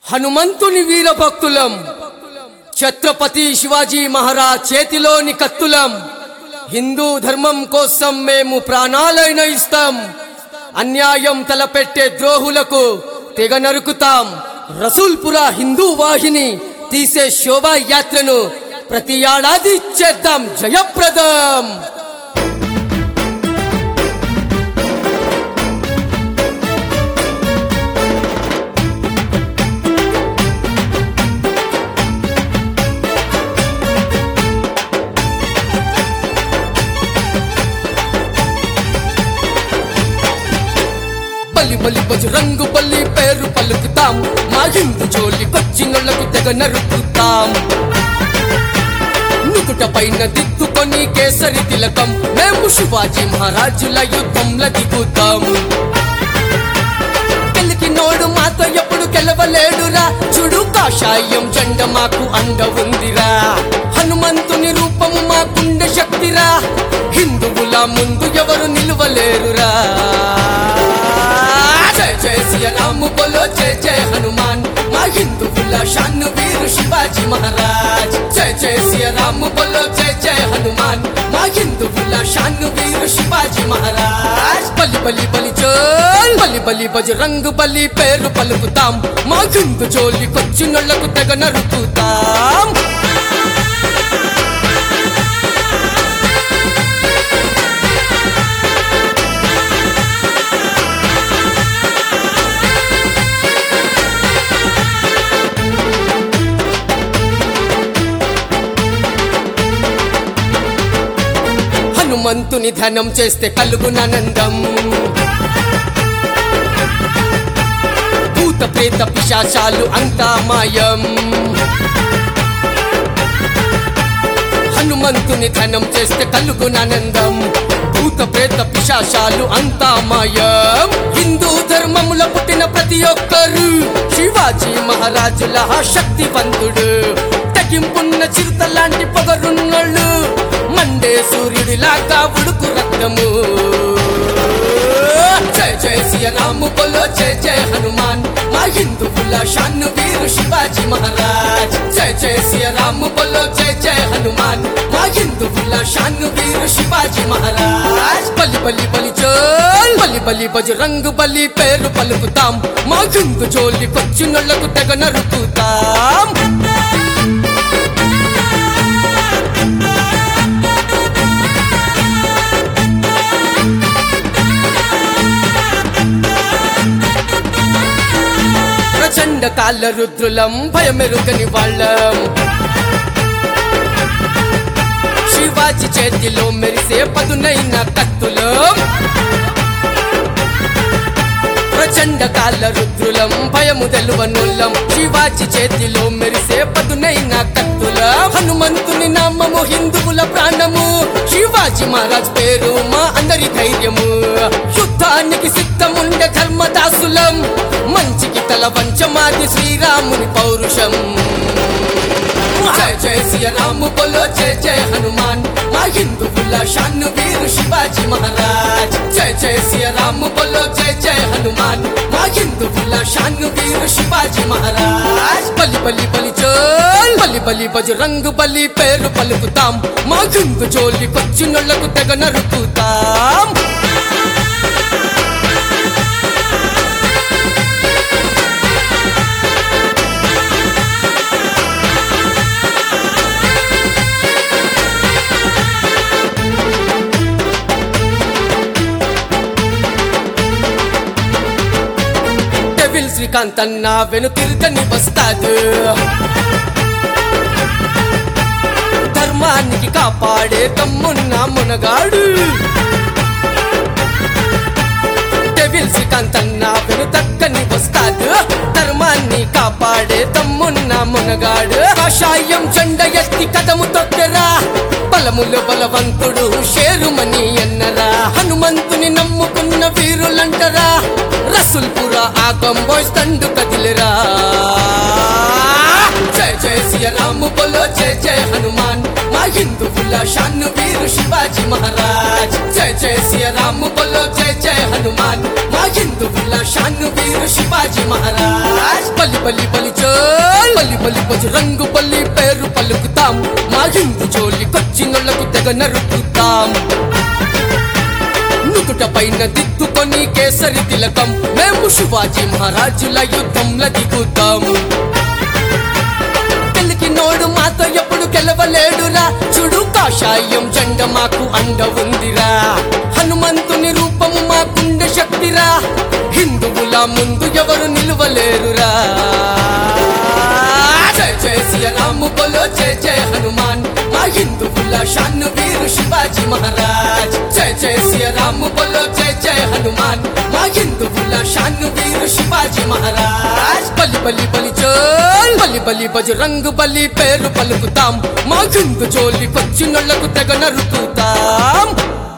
హనుమంతుని వీర భక్తులం ఛత్రపతి శివాజీ మహారాజ్ చేతిలోని కత్తులం హిందూ ధర్మం కోసం మేము ప్రాణాలైన ఇస్తాం అన్యాయం తలపెట్టే ద్రోహులకు తెగ నరుకుతాం రసూల్పుర హిందూ వాహిని తీసే శోభాయాత్రను ప్రతి ఏడాది చేద్దాం జయప్రదం బలి బలి బజరంగు బలి పేరు పలుకుతాం మా హిందూ జోలికొచ్చినోళ్లకు తెగ నరుకుతాం నుకుట పైన దిద్దుకొని కేసరి తిలకం మేము శివాజీ మహారాజుల యుద్ధంలో దిగుతాం నోడు మాతో ఎప్పుడు గెలవలేడురా చూడు కాషాయం జెండ మాకు అండ ఉందిరా హనుమంతుని రూపము మా గుండె శక్తిరా హిందువుల ముందు ఎవరు నిలువలేరురా జయ జయ శ్రీరాము బోలో జయ జయ హనుమాన్ మా హిందువుల షాను వీరు శివాజీ మహారాజ్ జయ జయ శ్రీరాము బోలో జయ జయ హనుమాన్ మా హిందువుల షాను వీరు శివాజీ మహారాజ్ బలి బలి బలి జోల్ బలి బలి బజరంగు బలి పేరు పలుకుతాం మా హిందు జోలికొచ్చినోళ్లకు తెగ నరుకుతాం హనుమంతుని ధనం చేస్తే కలుగునందం భూత ప్రేత పిశాచాలు అంతా మాయం హనుమంతుని ధనం చేస్తే కలుగునందం భూత ప్రేత పిశాచాలు అంతా మాయం హిందూ ధర్మముల పుట్టిన ప్రతి ఒక్కరు శివాజీ మహారాజుల శక్తివంతుడు తగింపున్న చిరుత లాంటి పొగరున్నోళ్ళు మండే సూర్యుడిలాగా ఉడుకు రక్తము జయ జయ శ్రీరాము బోలో జయ జయ హనుమాన్ మా హిందువుల షాను వీరు శివాజీ మహారాజ్ జయ జయ శ్రీరాము బోలో జయ జయ హనుమాన్ మా హిందువుల షాను వీరు శివాజీ మహారాజ్ బలి బలి బలి జోల్ బలి బలి బజరంగు బలి పేరు పలుకుతాం మా హిందు జోలికొచ్చినోళ్లకు తెగ నరుకుతాం ప్రచండ కాళ్ళ రుద్రులం భయమెరుగని వాళ్ళం శివాజీ చేతిలో మెరిసే పదునైన కత్తులం ప్రచండ కాళ్ళ రుద్రులం భయము తెలువనుల్లం శివాజీ చేతిలో మెరిసే పదునైన కత్తుల హనుమంతుని నామము హిందువుల ప్రాణము శివాజీ మహారాజ్ పేరు మా అందరి ధైర్యము యుద్ధానికి సిద్ధముండే ధర్మదాసులం మంచికి తల వంచమాది శ్రీరాముని పౌరుషం జయ జయ శ్రీరాము బోలో జయ జయ హనుమాన్ మా హిందువుల షాను వీరు శివాజీ మహారాజ్ జయ జయ శ్రీరాము బోలో జయ జయ హనుమాన్ మా హిందువుల షాను వీరు శివాజీ మహారాజ్ బలి బలి బలి జోల్ బలి బలి బజరంగు బలి పేరు పలుకుతాం మా హిందు జోలికొచ్చినోళ్లకు తెగ నరుకుతాం డెవిల్ శ్రీకాంత్ అన్న వెను తిరగని వస్తాడు ధర్మానికి కాపాడే తమ్మున్న మునగాడు డెవిల్ శ్రీకాంత్ అన్న వెను దక్కని వస్తాడు ధర్మాన్ని కాపాడే తమ్మున్న మునగాడు కాషాయం చెండ ఎత్తి కథము తొక్కెరా బలములు బలవంతుడు షేరుమని ఎన్నరా హనుమంతుని నమ్ముకున్న వీరులంటరా రసుల్పుర ఆ కంబోయ్ తండు కదిలిరా జయ జయ శ్రీరాము బోలో జయ జయ హనుమాన్ మా హిందువుల షాను వీరు శివాజీ మహారాజ్ జయ జయ శ్రీరాము బోలో జయ జయ హనుమాన్ మా హిందూ హిందువుల షాను వీరు శివాజీ మహారాజ్ బలి బలి బలి చోల్ బలి బలి బజరంగు బలి పేరు పలుకుతాం మా హిందూ జోలికొచ్చినోళ్లకు తెగ నరుకుతాం నుదుట పైన దిద్దుకొని కేసరి తిలకం మేము శివాజీ మహారాజుల యుద్ధంలో దిగుతాం తెలికి నోడు మాతో ఎప్పుడు గెలవలేడురా చూడు కాషాయం జెండ మాకు అండ ఉందిరా హనుమంతుని రూపము మాకుండే శక్తిరా హిందువుల ముందు ఎవరు నిలువలేరురా జయ జయ శ్రీరాము బోలో జయ జయ హనుమాన్ మా హిందువుల షాను వీరు శివాజీ మహారాజ్ జయ జయ శ్రీరాము బోలో జయ జయ హనుమాన్ మా హిందువుల షాను వీరు శివాజీ మహారాజ్ బలి బలి బలి చోల్ బలి బలి బజరంగు బలి పేరు పలుకుతాం మా హిందు జోలికొచ్చినోళ్లకు తెగ నరుకుతాం